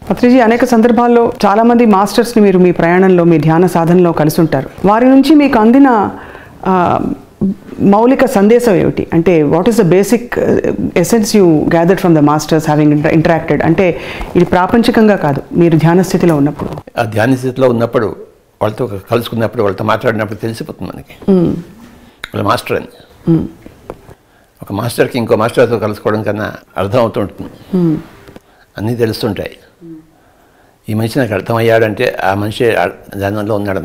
పత్రిజీ అనేక సందర్భాల్లో చాలా మంది మాస్టర్స్ని మీరు మీ ప్రయాణంలో మీ ధ్యాన సాధనలో కలిసి ఉంటారు వారి నుంచి మీకు అందిన ఆ, మౌలిక సందేశం ఏమిటి అంటే what is the basic essence you gathered from the masters having interacted అంటే ఇది ప్రాపంచికంగా కాదు మీరు ధ్యాన స్థితిలో ఉన్నప్పుడు ఆ ధ్యాన స్థితిలో ఉన్నప్పుడు వాళ్ళతో కలుసుకున్నప్పుడు వాళ్ళతో మాట్లాడినప్పుడు తెలిసిపోతుంది మనకి వాళ్ళ మాస్టర్ అని ఒక మాస్టర్కి ఇంకో మాస్టర్తో కలుసుకోవడం కన్నా అర్థం అవుతుంటుంది అన్నీ తెలుస్తుంటాయి ఈ మనిషి నాకు అర్థమయ్యాడంటే ఆ మనిషి ఆ- దానిలో ఉన్నాడు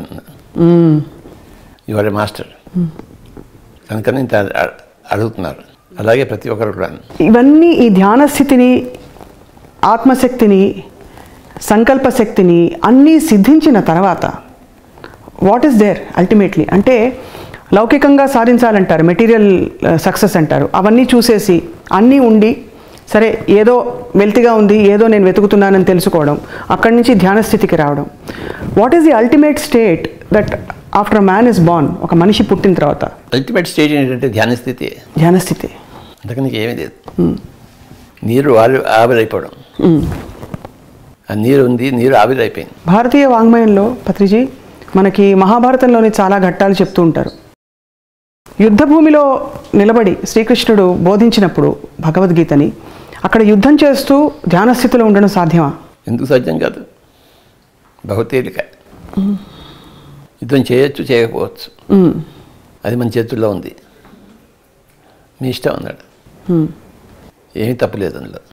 ఇవాళ మాస్టర్ కనుకనే ఇంత అ- అడుగుతున్నారు అలాగే ప్రతి ఒక్కరు కూడా ఇవన్నీ ఈ ధ్యాన స్థితిని ఆత్మశక్తిని సంకల్ప శక్తిని అన్నీ సిద్ధించిన తర్వాత వాట్ ఈస్ దేర్ అల్టిమేట్లీ అంటే లౌకికంగా సాధించాలంటారు మెటీరియల్ సక్సెస్ అంటారు అవన్నీ చూసేసి అన్నీ ఉండి సరే ఏదో వెల్తిగా ఉంది ఏదో నేను వెతుకుతున్నానని తెలుసుకోవడం అక్కడి నుంచి ధ్యాన స్థితికి రావడం what is the ultimate state that after man is born ఒక మనిషి పుట్టిన తర్వాత అల్టిమేట్ స్టేజ్ ఏంటంటే ధ్యాన స్థితి ధ్యాన స్థితి అంతకని ఏమీ లేదు నీరు ఆవి ఆవిరైపోవడం ఆ నీరు ఉంది నీరు ఆవిరైపోయింది భారతీయ వాంగ్మయంలో పత్రిజీ మనకి మహాభారతంలోని చాలా ఘట్టాలు చెప్తూ ఉంటారు యుద్ధభూమిలో నిలబడి శ్రీకృష్ణుడు బోధించినప్పుడు భగవద్గీతని అక్కడ యుద్ధం చేస్తూ ధ్యాన స్థితిలో ఉండడం సాధ్యమా ఎందుకు సాధ్యం కాదు బహుతేలిక యుద్ధం చేయొచ్చు చేయకపోవచ్చు అది మన చేతుల్లో ఉంది మీ ఇష్టం అన్నాడు ఏమీ తప్పులేదు అందులో